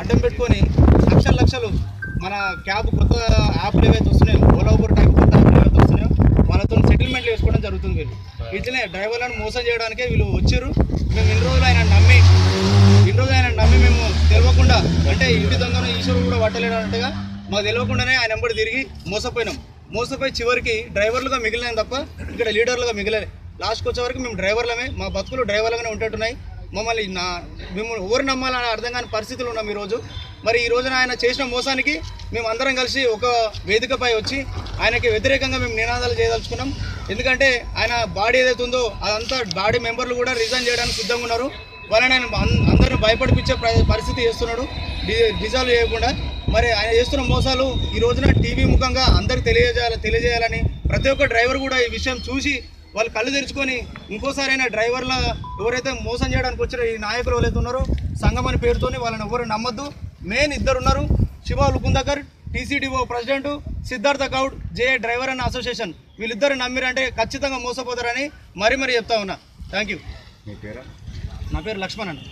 అడ్డం పెట్టుకొని లక్షల లక్షలు మన క్యాబ్ కొత్త యాప్లు ఏవైతే వస్తున్నాయో ఓలా ఊబర్ టైప్ కొత్త యాప్లు ఏవైతే వస్తున్నాయో వాళ్ళతో సెటిల్మెంట్లు వేసుకోవడం జరుగుతుంది వీళ్ళు ఇట్లనే డ్రైవర్లను మోసం చేయడానికే వీళ్ళు వచ్చారు మేము ఇన్ని రోజులు ఆయన నమ్మి ఇన్ని రోజులు ఆయన నమ్మి మేము తెలియకుండా అంటే ఇంటి దొంగను ఈశ్వరుడు కూడా పట్టలేడు అన్నట్టుగా మాకు తెలియకుండానే ఆయన వెంబడి తిరిగి మోసపోయినాం మోసపోయి చివరికి డ్రైవర్లుగా మిగిలినాం తప్ప ఇక్కడ లీడర్లుగా మిగిలలే లాస్ట్కి వచ్చే వరకు మేము డ్రైవర్లమే మా బతుకులు డ్రైవర్లుగానే ఉంటున్నాయి మమ్మల్ని నా మేము ఎవరు నమ్మాలని అర్థం కాని పరిస్థితులు ఉన్నాం ఈరోజు మరి ఈ రోజున ఆయన చేసిన మోసానికి మేము అందరం కలిసి ఒక వేదికపై వచ్చి ఆయనకి వ్యతిరేకంగా మేము నినాదాలు చేయదలుచుకున్నాం ఎందుకంటే ఆయన బాడీ ఏదైతే ఉందో అదంతా బాడీ మెంబర్లు కూడా రిజైన్ చేయడానికి సిద్ధంగా ఉన్నారు వాళ్ళని ఆయన అన్- అందరిని భయపడిపించే ప్ర- పరిస్థితి చేస్తున్నాడు డి- డిజాల్వ్ చేయకుండా మరి ఆయన చేస్తున్న మోసాలు ఈ రోజున టీవీ ముఖంగా అందరికి తెలియజేయాలి తెలియజేయాలని ప్రతి ఒక్క డ్రైవర్ కూడా ఈ విషయం చూసి వాళ్ళు కళ్ళు తెరుచుకొని ఇంకోసారి అయినా డ్రైవర్ల ఎవరైతే మోసం చేయడానికి వచ్చిన ఈ నాయకులు ఎవరైతే ఉన్నారో సంఘం అని పేరుతోని వాళ్ళని ఎవరు నమ్మొద్దు మెయిన్ ఇద్దరు ఉన్నారు శివ లుకుందకర్ టీసీడీఓ ప్రెసిడెంట్ సిద్ధార్థ గౌడ్ జే డ్రైవర్ అన్న అసోసియేషన్ వీళ్ళిద్దరు నమ్మిరంటే ఖచ్చితంగా మోసపోతారని మరీ మరీ చెప్తా ఉన్నా థ్యాంక్ యూ మీ పేరు నా పేరు లక్ష్మణ్ అన్న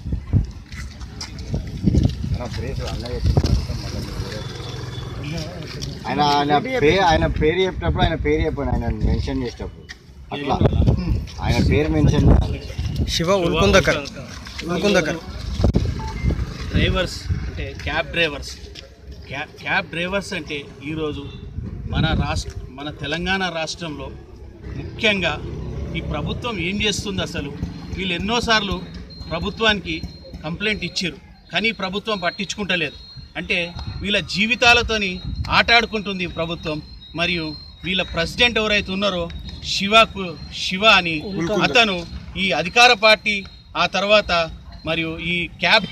నా ప్లేస్ అన్న చెప్తున్నారు మళ్ళీ మీరు వేరే- ఆయన ఆయన పేరు ఆయన పేరు చెప్పినప్పుడు ఆయన పేరు చెప్పండి ఆయన మెన్షన్ చేసేటప్పుడు అట్లా ఆయన పేరు మెన్షన్ చేయాలి శివ ఉల్కుందకర్ ఉల్కుందకర్ డ్రైవర్స్ అంటే cab drivers cab cab drivers అంటే ఈరోజు మన రాష్ట్ర మన తెలంగాణ రాష్ట్రంలో ముఖ్యంగా ఈ ప్రభుత్వం ఏం చేస్తుంది అసలు వీళ్ళు ఎన్నోసార్లు ప్రభుత్వానికి కంప్లైంట్ ఇచ్చారు కానీ ప్రభుత్వం పట్టించుకుంటలేదు అంటే వీళ్ళ జీవితాలతోని ఆటాడుకుంటుంది ఈ ప్రభుత్వం మరియు వీళ్ళ ప్రెసిడెంట్ ఎవరైతే ఉన్నారో శివకు శివ అని అతను ఈ అధికార పార్టీ ఆ తర్వాత మరియు ఈ క్యాబ్